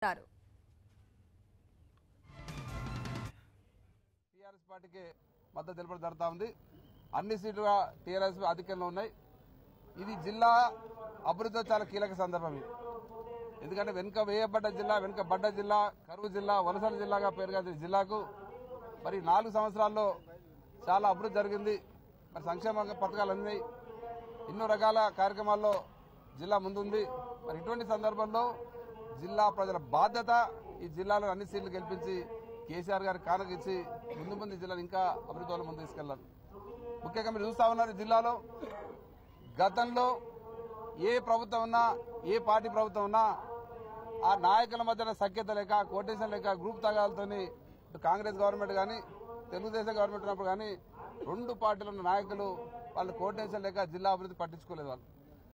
అన్నారు టీఆర్ఎస్ పార్టీకి మద్దతు తెలపడం జరుగుతా ఉంది అన్ని సీట్లుగా టీఆర్ఎస్ ఆధిక్యంలో ఉన్నాయి ఇది జిల్లా అభివృద్ధిలో చాలా కీలక సందర్భం ఇది ఎందుకంటే వెనుక వేయబడ్డ జిల్లా వెనుక బడ్డ జిల్లా కరువు జిల్లా వలసల జిల్లాగా పేరుగాంచిన జిల్లాకు మరి నాలుగు సంవత్సరాల్లో చాలా అభివృద్ధి జరిగింది మరి సంక్షేమ పథకాలు అందినాయి ఎన్నో రకాల కార్యక్రమాల్లో జిల్లా ముందుంది మరి ఇటువంటి సందర్భంలో జిల్లా ప్రజల బాధ్యత ఈ జిల్లాలో అన్ని సీట్లు గెలిపించి కేసీఆర్ గారికి కానకిచ్చి ముందు ముందు ఈ జిల్లాను ఇంకా అభివృద్ధిలో ముందు తీసుకెళ్లారు ముఖ్యంగా మీరు చూస్తా ఉన్నారు ఈ జిల్లాలో గతంలో ఏ ప్రభుత్వం ఉన్నా ఏ పార్టీ ప్రభుత్వం ఉన్నా ఆ నాయకుల మధ్యన సఖ్యత లేక కోటేషన్ లేక గ్రూప్ తగాలతోని ఇటు కాంగ్రెస్ గవర్నమెంట్ కానీ తెలుగుదేశం గవర్నమెంట్ ఉన్నప్పుడు కానీ రెండు పార్టీల ఉన్న నాయకులు వాళ్ళు కోటేషన్ లేక జిల్లా అభివృద్ధి పట్టించుకోలేదు వాళ్ళు